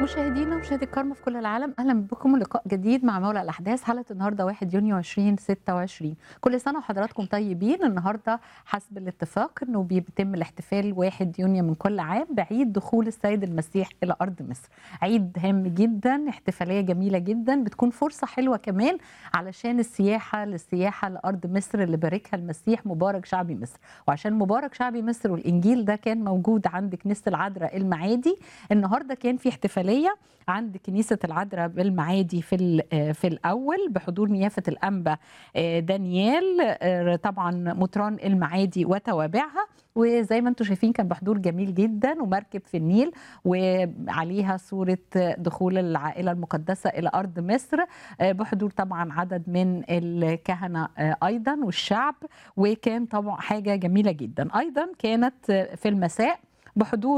مشاهدينا ومشاهدي الكرم في كل العالم اهلا بكم لقاء جديد مع مولى الاحداث حلقه النهارده 1 يونيو 2026 كل سنه وحضراتكم طيبين النهارده حسب الاتفاق انه بيتم الاحتفال 1 يونيو من كل عام بعيد دخول السيد المسيح الى ارض مصر عيد هام جدا احتفاليه جميله جدا بتكون فرصه حلوه كمان علشان السياحه للسياحه لارض مصر اللي باركها المسيح مبارك شعبي مصر وعشان مبارك شعبي مصر والانجيل ده كان موجود عند كنيسه العذراء المعادي النهارده كان في احتفاليه عند كنيسه العذراء بالمعادي في في الاول بحضور نيافه الانبا دانيال طبعا مطران المعادي وتوابعها وزي ما انتم شايفين كان بحضور جميل جدا ومركب في النيل وعليها صوره دخول العائله المقدسه الى ارض مصر بحضور طبعا عدد من الكهنه ايضا والشعب وكان طبعا حاجه جميله جدا ايضا كانت في المساء بحضور